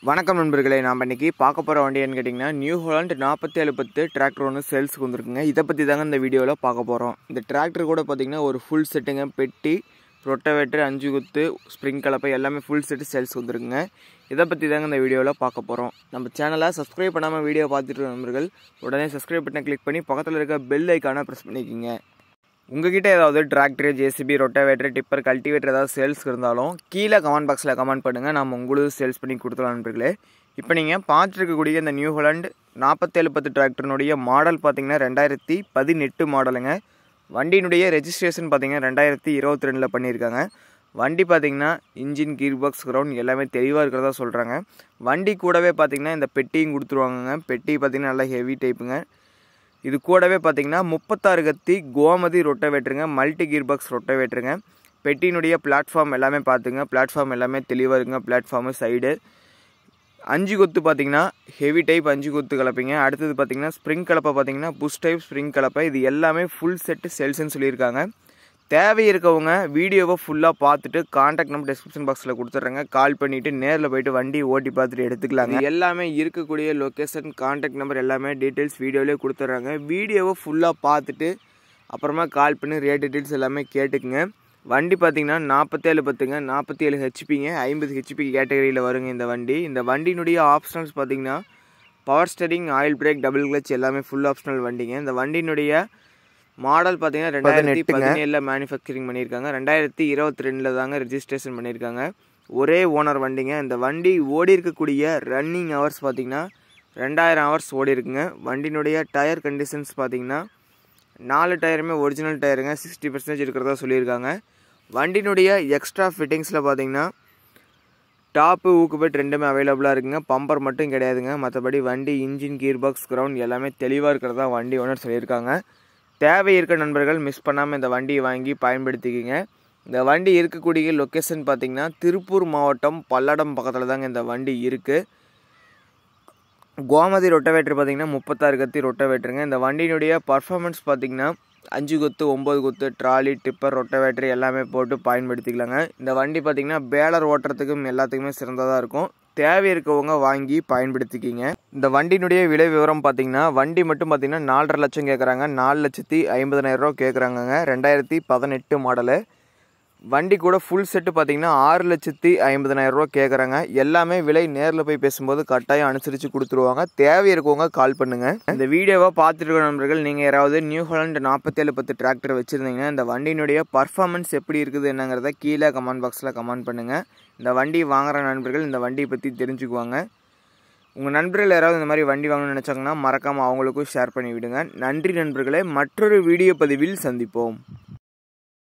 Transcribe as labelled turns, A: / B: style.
A: வணக்கம் நண்பர்களே நாம் இன்னைக்கு பார்க்க போகிற வண்டி என்னன்னு கேட்டிங்கன்னா நியூ ஹாலண்ட் நாற்பத்தி ஏழு பத்து டிராக்டர் ஒன்று சேல்ஸுக்கு வந்திருக்குங்க இதை பற்றி தாங்க இந்த வீடியோவில் பார்க்க போகிறோம் இந்த டிராக்டர் கூட பார்த்திங்கன்னா ஒரு ஃபுல் செட்டுங்க பெட்டி ரொட்டவேட்டர் அஞ்சு குத்து ஸ்ப்ரிங் கலப்பை எல்லாமே ஃபுல் செட்டு சேல்ஸ் வந்துருக்குங்க இதை பற்றி தாங்க இந்த வீடியோவில் பார்க்க போகிறோம் நம்ம சேனலை சப்ஸ்கிரைப் பண்ணாமல் வீடியோ பார்த்துட்டு இருக்க நண்பர்கள் உடனே சப்ஸ்கிரைப் பட்டனை கிளிக் பண்ணி பக்கத்தில் இருக்க பெல் ஐக்கானை ப்ரெஸ் பண்ணிக்கோங்க உங்ககிட்ட ஏதாவது tractor JCB rotavator tipper cultivator ஏதாவது சேல்ஸ் இருந்தாலும் கீழே கமெண்ட் பாக்ஸில் கமெண்ட் பண்ணுங்கள் நம்ம உங்களுக்கு சேல்ஸ் பண்ணி கொடுத்துலாம் நண்பர்களே இப்போ நீங்கள் பார்த்துருக்கக்கூடிய இந்த நியூ ஹாலண்ட் நாற்பத்தேழு பத்து டிராக்டர்னுடைய மாடல் பார்த்தீங்கன்னா ரெண்டாயிரத்தி பதினெட்டு மாடலுங்க வண்டியினுடைய ரெஜிஸ்ட்ரேஷன் பார்த்தீங்கன்னா ரெண்டாயிரத்தி இருபத்தி ரெண்டில் பண்ணியிருக்காங்க வண்டி பார்த்தீங்கன்னா இன்ஜின் கீர் பாக்ஸ் கிரவுண்ட் எல்லாமே தெளிவாக இருக்கிறதா சொல்கிறாங்க வண்டி கூடவே பார்த்தீங்கன்னா இந்த பெட்டியும் கொடுத்துருவாங்கங்க பெட்டி பார்த்தீங்கன்னா நல்லா ஹெவி டைப்புங்க இது கூடவே பார்த்தீங்கன்னா முப்பத்தாறு கத்தி கோமதி ரொட்டவேட்டருங்க மல்டி கீர் பாக்ஸ் ரொட்டவேட்டருங்க பெட்டியினுடைய பிளாட்ஃபார்ம் எல்லாமே பார்த்துங்க பிளாட்ஃபார்ம் எல்லாமே தெளிவாக இருக்குங்க பிளாட்ஃபார்மு சைடு அஞ்சு கொத்து பார்த்தீங்கன்னா ஹெவி டைப் அஞ்சு கொத்து கலப்பைங்க அடுத்தது பார்த்தீங்கன்னா ஸ்ப்ரிங் கலப்பை பார்த்தீங்கன்னா புஷ் டைப் ஸ்ப்ரிங் கலப்பை இது எல்லாமே ஃபுல் செட்டு சேல்ஸ்னு சொல்லியிருக்காங்க தேவை இருக்கவங்க வீடியோவை ஃபுல்லாக பார்த்துட்டு காண்டாக்ட் நம்பர் டிஸ்கிரிப்ஷன் பாக்ஸில் கொடுத்துட்றேங்க கால் பண்ணிவிட்டு நேரில் போயிட்டு வண்டி ஓட்டி பார்த்துட்டு எடுத்துக்கலாங்க இது எல்லாமே இருக்கக்கூடிய லொக்கேஷன் காண்டாக்ட் நம்பர் எல்லாமே டீட்டெயில்ஸ் வீடியோலேயே கொடுத்துட்றாங்க வீடியோவை ஃபுல்லாக பார்த்துட்டு அப்புறமா கால் பண்ணி ரேட் டீட்டெயில்ஸ் எல்லாமே கேட்டுக்குங்க வண்டி பார்த்தீங்கன்னா நாற்பத்தேழு பத்துங்க நாற்பத்தி ஏழு ஹெச்பிங்க ஐம்பது ஹெச்பி கேட்டகரியில் வருங்க இந்த வண்டி இந்த வண்டியினுடைய ஆப்ஷனல்ஸ் பார்த்தீங்கன்னா power steering oil brake double clutch எல்லாமே ஃபுல் ஆப்ஷனல் வண்டிங்க இந்த வண்டியினுடைய மாடல் பார்த்தீங்கன்னா ரெண்டாயிரத்தி பதினேழில் மேனுஃபேக்சரிங் பண்ணியிருக்காங்க ரெண்டாயிரத்தி இருபத்தி ரெண்டில் தாங்க ரிஜிஸ்ட்ரேஷன் பண்ணியிருக்காங்க ஒரே ஓனர் வண்டிங்க இந்த வண்டி ஓடி இருக்கக்கூடிய ரன்னிங் ஹவர்ஸ் பார்த்தீங்கன்னா ரெண்டாயிரம் ஹவர்ஸ் ஓடி இருக்குங்க வண்டியினுடைய டயர் கண்டிஷன்ஸ் பார்த்தீங்கன்னா நாலு டயருமே ஒரிஜினல் டயருங்க சிக்ஸ்டி பர்சன்டேஜ் இருக்கிறதா சொல்லியிருக்காங்க வண்டியினுடைய எக்ஸ்ட்ரா ஃபிட்டிங்ஸில் பார்த்தீங்கன்னா டாப்பு ஊக்குபெட் ரெண்டுமே அவைலபிளாக இருக்குங்க பம்பர் மட்டும் கிடையாதுங்க மற்றபடி வண்டி இன்ஜின் கீர் பாக்ஸ் கிரவுண்ட் எல்லாமே தெளிவாக இருக்கிறதா வண்டி ஓனர் சொல்லியிருக்காங்க தேவை இருக்க நண்பர்கள் மிஸ் பண்ணாமல் இந்த வண்டியை வாங்கி பயன்படுத்திக்கிங்க இந்த வண்டி இருக்கக்கூடிய லொக்கேஷன் பார்த்திங்கன்னா திருப்பூர் மாவட்டம் பல்லடம் பக்கத்தில் தாங்க இந்த வண்டி இருக்குது கோமதி ரொட்டவேட்டர் பார்த்திங்கன்னா முப்பத்தாறு கத்தி ரொட்டவேட்டருங்க இந்த வண்டியினுடைய பர்ஃபார்மன்ஸ் பார்த்திங்கன்னா அஞ்சு கொத்து ஒம்பது கொத்து ட்ராலி டிப்பர் ரொட்டவேட்டர் எல்லாமே போட்டு பயன்படுத்திக்கலாங்க இந்த வண்டி பார்த்திங்கன்னா பேலர் ஓட்டுறதுக்கும் எல்லாத்துக்குமே சிறந்ததாக இருக்கும் தேவை இருக்கவங்க வாங்கி பயன்படுத்திக்கிங்க இந்த வண்டியினுடைய விலை விவரம் பார்த்தீங்கன்னா வண்டி மட்டும் பார்த்தீங்கன்னா நாலரை லட்சம் கேட்குறாங்க நாலு லட்சத்தி ஐம்பதனாயிரம் ரூபா கேட்குறாங்கங்க ரெண்டாயிரத்தி பதினெட்டு மாடலு வண்டி கூட ஃபுல் செட்டு பார்த்தீங்கன்னா ஆறு லட்சத்தி ஐம்பதனாயிரம் ரூபா கேட்குறாங்க எல்லாமே விலை நேரில் போய் பேசும்போது கட்டாயம் அனுசரித்து கொடுத்துருவாங்க தேவை இருக்கவங்க கால் பண்ணுங்க இந்த வீடியோவை பார்த்துட்டு இருக்க நண்பர்கள் நீங்கள் யாராவது நியூ ஹாலண்ட் நாற்பத்தேழு பத்து டிராக்டர் வச்சுருந்தீங்கன்னா இந்த வண்டியினுடைய பர்ஃபார்மன்ஸ் எப்படி இருக்குது என்னங்கிறத கீழே கமெண்ட் பாக்ஸில் கமெண்ட் பண்ணுங்கள் இந்த வண்டி வாங்குற நண்பர்கள் இந்த வண்டியை பற்றி தெரிஞ்சுக்குவாங்க உங்கள் நண்பர்கள் யாராவது இந்த மாதிரி வண்டி வாங்கணும்னு நினச்சாங்கன்னா மறக்காமல் அவங்களுக்கும் ஷேர் பண்ணி விடுங்க நன்றி நண்பர்களே மற்றொரு வீடியோ பதிவில் சந்திப்போம்